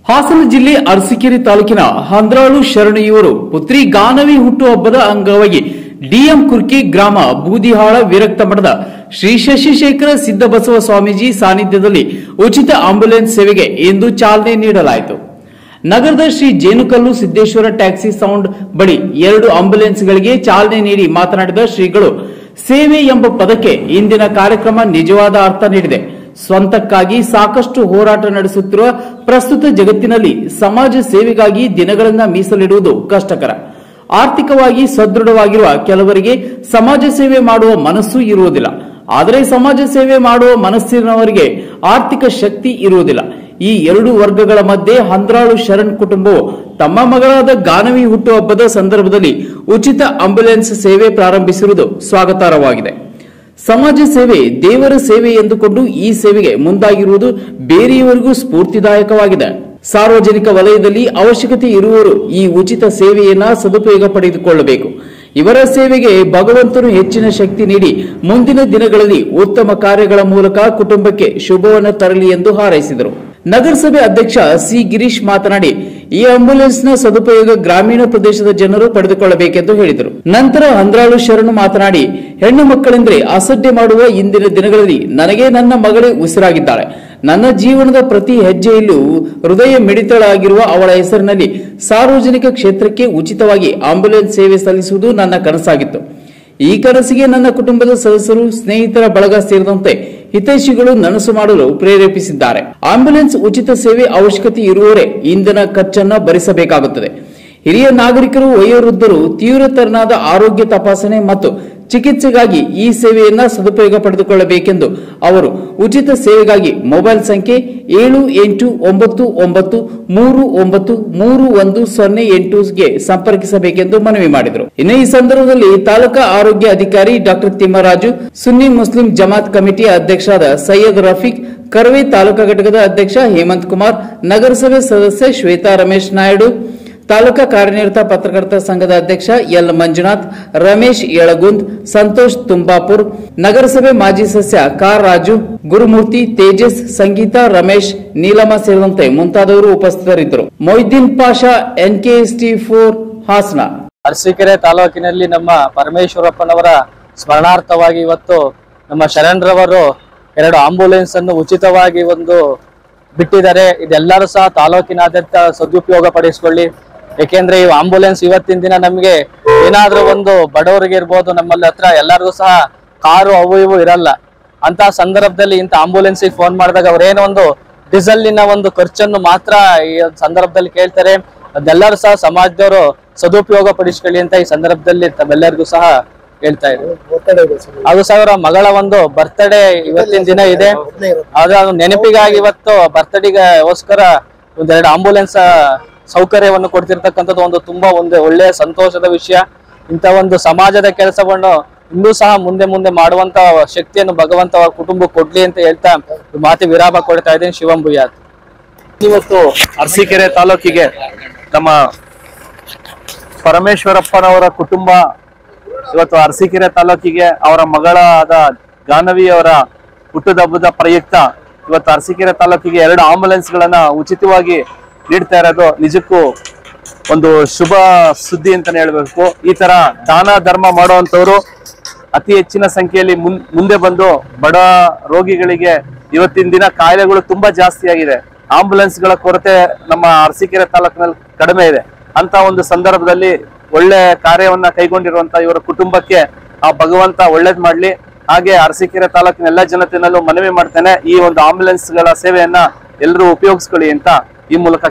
ಹಾಸನ ಜಿಲ್ಲೆ ಅರಸೀಕೆರೆ ತಾಲೂಕಿನ ಹಂದ್ರಾಳು ಶರಣಯ್ಯವರು ಪುತ್ರಿ ಗಾನವಿ ಹುಟ್ಟುಹಬ್ಬದ ಅಂಗವಾಗಿ ಡಿಎಂ ಕುರ್ಕಿ ಗ್ರಾಮ ಬೂದಿಹಾಳ ವಿರಕ್ತ ಮಠದ ಶ್ರೀ ಶಶಿಶೇಖರ ಸಿದ್ದಬಸವ ಸ್ವಾಮೀಜಿ ಸಾನ್ನಿಧ್ಯದಲ್ಲಿ ಉಚಿತ ಆಂಬ್ಯುಲೆನ್ಸ್ ಸೇವೆಗೆ ಇಂದು ಚಾಲನೆ ನೀಡಲಾಯಿತು ನಗರದ ಶ್ರೀ ಜೇನುಕಲ್ಲು ಸಿದ್ದೇಶ್ವರ ಟ್ಯಾಕ್ಸಿ ಸೌಂಡ್ ಬಳಿ ಎರಡು ಆಂಬ್ಯುಲೆನ್ಸ್ಗಳಿಗೆ ಚಾಲನೆ ನೀಡಿ ಮಾತನಾಡಿದ ಶ್ರೀಗಳು ಸೇವೆ ಎಂಬ ಪದಕ್ಕೆ ಇಂದಿನ ಕಾರ್ಯಕ್ರಮ ನಿಜವಾದ ಅರ್ಥ ನೀಡಿದೆ ಸ್ವಂತಕ್ಕಾಗಿ ಸಾಕಷ್ಟು ಹೋರಾಟ ನಡೆಸುತ್ತಿರುವ ಪ್ರಸ್ತುತ ಜಗತ್ತಿನಲ್ಲಿ ಸಮಾಜ ಸೇವೆಗಾಗಿ ದಿನಗಳನ್ನ ಮೀಸಲಿಡುವುದು ಕಷ್ಟಕರ ಆರ್ಥಿಕವಾಗಿ ಸದೃಢವಾಗಿರುವ ಕೆಲವರಿಗೆ ಸಮಾಜ ಸೇವೆ ಮಾಡುವ ಮನಸ್ಸು ಇರುವುದಿಲ್ಲ ಆದರೆ ಸಮಾಜ ಸೇವೆ ಮಾಡುವ ಮನಸ್ಸಿನವರಿಗೆ ಆರ್ಥಿಕ ಶಕ್ತಿ ಇರುವುದಿಲ್ಲ ಈ ಎರಡು ವರ್ಗಗಳ ಮಧ್ಯೆ ಹಂದ್ರಾಳು ಶರಣ್ ಕುಟುಂಬವು ತಮ್ಮ ಮಗಳಾದ ಗಾನವಿ ಹುಟ್ಟುಹಬ್ಬದ ಸಂದರ್ಭದಲ್ಲಿ ಉಚಿತ ಆಂಬ್ಯುಲೆನ್ಸ್ ಸೇವೆ ಪ್ರಾರಂಭಿಸಿರುವುದು ಸ್ವಾಗತಾರ್ಹವಾಗಿದೆ ಸಮಾಜ ಸೇವೆ ದೇವರ ಸೇವೆ ಎಂದುಕೊಂಡು ಈ ಸೇವೆಗೆ ಮುಂದಾಗಿರುವುದು ಬೇರೆಯವರಿಗೂ ಸ್ಫೂರ್ತಿದಾಯಕವಾಗಿದೆ ಸಾರ್ವಜನಿಕ ವಲಯದಲ್ಲಿ ಅವಶ್ಯಕತೆ ಇರುವವರು ಈ ಉಚಿತ ಸೇವೆಯನ್ನ ಸದುಪಯೋಗ ಪಡೆದುಕೊಳ್ಳಬೇಕು ಇವರ ಸೇವೆಗೆ ಭಗವಂತನು ಹೆಚ್ಚಿನ ಶಕ್ತಿ ನೀಡಿ ಮುಂದಿನ ದಿನಗಳಲ್ಲಿ ಉತ್ತಮ ಕಾರ್ಯಗಳ ಮೂಲಕ ಕುಟುಂಬಕ್ಕೆ ಶುಭವನ್ನು ತರಲಿ ಎಂದು ಹಾರೈಸಿದರು ನಗರಸಭೆ ಅಧ್ಯಕ್ಷ ಸಿ ಗಿರೀಶ್ ಮಾತನಾಡಿ ಈ ಆಂಬ್ಯುಲೆನ್ಸ್ನ ಸದುಪಯೋಗ ಗ್ರಾಮೀಣ ಪ್ರದೇಶದ ಜನರು ಪಡೆದುಕೊಳ್ಳಬೇಕೆಂದು ಹೇಳಿದರು ನಂತರ ಹಂದ್ರಾಳು ಶರಣು ಮಾತನಾಡಿ ಹೆಣ್ಣು ಮಕ್ಕಳೆಂದರೆ ಅಸಡ್ಡೆ ಮಾಡುವ ಇಂದಿನ ದಿನಗಳಲ್ಲಿ ನನಗೆ ನನ್ನ ಮಗಳೇ ಉಸಿರಾಗಿದ್ದಾಳೆ ನನ್ನ ಜೀವನದ ಪ್ರತಿ ಹೆಜ್ಜೆಯಲ್ಲೂ ಹೃದಯ ಮಿಡಿತಳಾಗಿರುವ ಅವಳ ಹೆಸರಿನಲ್ಲಿ ಸಾರ್ವಜನಿಕ ಕ್ಷೇತ್ರಕ್ಕೆ ಉಚಿತವಾಗಿ ಆಂಬ್ಯುಲೆನ್ಸ್ ಸೇವೆ ಸಲ್ಲಿಸುವುದು ನನ್ನ ಕನಸಾಗಿತ್ತು ಈ ಕನಸಿಗೆ ನನ್ನ ಕುಟುಂಬದ ಸದಸ್ಯರು ಸ್ನೇಹಿತರ ಬಳಗ ಸೇರಿದಂತೆ ಹಿತೈಷಿಗಳು ನನಸು ಮಾಡಲು ಪ್ರೇರೇಪಿಸಿದ್ದಾರೆ ಆಂಬ್ಯುಲೆನ್ಸ್ ಉಚಿತ ಸೇವೆ ಅವಶ್ಯಕತೆ ಇರುವವರೇ ಇಂಧನ ಖರ್ಚನ್ನ ಭರಿಸಬೇಕಾಗುತ್ತದೆ ಹಿರಿಯ ನಾಗರಿಕರು ವಯೋವೃದ್ಧರು ತೀವ್ರತರನಾದ ಆರೋಗ್ಯ ತಪಾಸಣೆ ಮತ್ತು ಚಿಕಿತ್ಸೆಗಾಗಿ ಈ ಸೇವೆಯನ್ನ ಸದುಪಯೋಗ ಪಡೆದುಕೊಳ್ಳಬೇಕೆಂದು ಅವರು ಉಚಿತ ಸೇವೆಗಾಗಿ ಮೊಬೈಲ್ ಸಂಖ್ಯೆ ಏಳು ಎಂಟು ಒಂಬತ್ತು ಒಂಬತ್ತು ಮೂರು ಒಂಬತ್ತು ಮೂರು ಒಂದು ಸೊನ್ನೆ ಎಂಟುಗೆ ಸಂಪರ್ಕಿಸಬೇಕೆಂದು ಮನವಿ ಮಾಡಿದರು ಇನ್ನು ಈ ಸಂದರ್ಭದಲ್ಲಿ ತಾಲೂಕಾ ಆರೋಗ್ಯ ಅಧಿಕಾರಿ ಡಾಕ್ಟರ್ ತಿಮ್ಮರಾಜು ಸುನ್ನಿ ಮುಸ್ಲಿಂ ಜಮಾತ್ ಕಮಿಟಿಯ ಅಧ್ಯಕ್ಷರಾದ ಸೈಯದ್ ರಫೀಕ್ ಕರ್ವೆ ತಾಲೂಕಾ ಘಟಕದ ಅಧ್ಯಕ್ಷ ಹೇಮಂತ್ ಕುಮಾರ್ ನಗರಸಭೆ ಸದಸ್ಯ ಶ್ವೇತಾ ರಮೇಶ್ ನಾಯ್ಡು ತಾಲೂಕಾ ಕಾರ್ಯನಿರತ ಪತ್ರಕರ್ತ ಸಂಘದ ಅಧ್ಯಕ್ಷ ಎಲ್ ಮಂಜುನಾಥ್ ರಮೇಶ್ ಯಳಗುಂದ್ ಸಂತೋಷ್ ತುಂಬಾಪುರ್ ನಗರಸಭೆ ಮಾಜಿ ಸದಸ್ಯ ಕಾರ್ ರಾಜು ಗುರುಮೂರ್ತಿ ತೇಜಸ್ ಸಂಗೀತ ರಮೇಶ್ ನೀಲಮ ಸೇರಿದಂತೆ ಮುಂತಾದವರು ಉಪಸ್ಥಿತರಿದ್ದರು ಮೊಯ್ದೀನ್ ಪಾಷಾ ಎನ್ಕೆಎಸ್ಟಿ ಫೋರ್ ಹಾಸನ ಅರಸೀಕೆರೆ ತಾಲೂಕಿನಲ್ಲಿ ನಮ್ಮ ಪರಮೇಶ್ವರಪ್ಪನವರ ಸ್ಮರಣಾರ್ಥವಾಗಿ ಇವತ್ತು ನಮ್ಮ ಶರಣರವರು ಎರಡು ಆಂಬುಲೆನ್ಸ್ ಅನ್ನು ಉಚಿತವಾಗಿ ಒಂದು ಬಿಟ್ಟಿದ್ದಾರೆ ಇದೆಲ್ಲರೂ ಸಹ ತಾಲೂಕಿನಾದ್ಯಂತ ಸದುಪಯೋಗ ಪಡಿಸ್ಕೊಳ್ಳಿ ಏಕೆಂದ್ರೆ ಈ ಆಂಬುಲೆನ್ಸ್ ಇವತ್ತಿನ ದಿನ ನಮಗೆ ಏನಾದ್ರೂ ಒಂದು ಬಡವರಿಗೆ ಇರ್ಬೋದು ನಮ್ಮಲ್ಲಿ ಹತ್ರ ಎಲ್ಲರಿಗೂ ಸಹ ಕಾರು ಅವು ಇವು ಇರಲ್ಲ ಅಂತ ಸಂದರ್ಭದಲ್ಲಿ ಇಂಥ ಆಂಬುಲೆನ್ಸ್ ಫೋನ್ ಮಾಡಿದಾಗ ಅವ್ರೇನೋ ಒಂದು ಡೀಸೆಲ್ನ ಒಂದು ಖರ್ಚನ್ನು ಮಾತ್ರ ಈ ಒಂದ್ ಸಂದರ್ಭದಲ್ಲಿ ಕೇಳ್ತಾರೆ ಅದೆಲ್ಲರೂ ಸಹ ಸಮಾಜದವರು ಸದುಪಯೋಗ ಪಡಿಸ್ಕೊಳ್ಳಿ ಅಂತ ಈ ಸಂದರ್ಭದಲ್ಲಿ ತಮ್ಮೆಲ್ಲರಿಗೂ ಸಹ ಹೇಳ್ತಾ ಇದ್ದಾರೆ ಅದು ಸಹ ಅವರ ಮಗಳ ಒಂದು ಬರ್ತ್ಡೇ ಇವತ್ತಿನ ದಿನ ಇದೆ ಅದ್ರ ನೆನಪಿಗಾಗಿ ಇವತ್ತು ಬರ್ತ್ಡೇಗೋಸ್ಕರ ಒಂದೆರಡು ಆಂಬುಲೆನ್ಸ್ ಸೌಕರ್ಯವನ್ನು ಕೊಡ್ತಿರ್ತಕ್ಕಂಥದ್ದು ಒಂದು ತುಂಬಾ ಒಂದು ಒಳ್ಳೆಯ ಸಂತೋಷದ ವಿಷಯ ಇಂಥ ಒಂದು ಸಮಾಜದ ಕೆಲಸವನ್ನು ಇನ್ನೂ ಸಹ ಮುಂದೆ ಮುಂದೆ ಮಾಡುವಂತ ಶಕ್ತಿಯನ್ನು ಭಗವಂತ ಅವರ ಕುಟುಂಬಕ್ಕೆ ಕೊಡ್ಲಿ ಅಂತ ಹೇಳ್ತಾ ಈ ಮಾತಿ ವಿರಾಮ ಕೊಡ್ತಾ ಇದ್ದೀನಿ ಶಿವಂ ಭುಯಾತ್ ಇವತ್ತು ಅರಸೀಕೆರೆ ತಾಲೂಕಿಗೆ ನಮ್ಮ ಪರಮೇಶ್ವರಪ್ಪನವರ ಕುಟುಂಬ ಇವತ್ತು ಅರಸೀಕೆರೆ ತಾಲೂಕಿಗೆ ಅವರ ಮಗಳಾದ ಗಾನವಿ ಅವರ ಹುಟ್ಟುಹಬ್ಬದ ಪ್ರಯುಕ್ತ ಇವತ್ತು ಅರಸೀಕೆರೆ ತಾಲೂಕಿಗೆ ಎರಡು ಆಂಬುಲೆನ್ಸ್ ಗಳನ್ನ ಉಚಿತವಾಗಿ ನೀಡ್ತಾ ಇರೋದು ನಿಜಕ್ಕೂ ಒಂದು ಶುಭ ಸುದ್ದಿ ಅಂತಾನೆ ಹೇಳ್ಬೇಕು ಈ ತರ ದಾನ ಧರ್ಮ ಮಾಡುವಂತವ್ರು ಅತಿ ಹೆಚ್ಚಿನ ಸಂಖ್ಯೆಯಲ್ಲಿ ಮುನ್- ಮುಂದೆ ಬಂದು ಬಡ ರೋಗಿಗಳಿಗೆ ಇವತ್ತಿನ ದಿನ ಕಾಯಿಲೆಗಳು ತುಂಬಾ ಜಾಸ್ತಿ ಆಗಿದೆ ಆಂಬುಲೆನ್ಸ್ ಗಳ ಕೊರತೆ ನಮ್ಮ ಅರಸೀಕೆರೆ ತಾಲೂಕಿನಲ್ಲಿ ಕಡಿಮೆ ಇದೆ ಅಂತ ಒಂದು ಸಂದರ್ಭದಲ್ಲಿ ಒಳ್ಳೆ ಕಾರ್ಯವನ್ನ ಕೈಗೊಂಡಿರುವಂತ ಇವರ ಕುಟುಂಬಕ್ಕೆ ಆ ಭಗವಂತ ಒಳ್ಳೇದ್ ಮಾಡ್ಲಿ ಹಾಗೆ ಅರಸೀಕೆರೆ ತಾಲೂಕಿನ ಎಲ್ಲ ಜನತೆನಲ್ಲೂ ಮನವಿ ಮಾಡ್ತೇನೆ ಈ ಒಂದು ಆಂಬುಲೆನ್ಸ್ ಗಳ ಸೇವೆಯನ್ನ ಎಲ್ಲರೂ ಉಪಯೋಗಿಸ್ಕೊಳ್ಳಿ ಅಂತ ಈ ಮೂಲಕ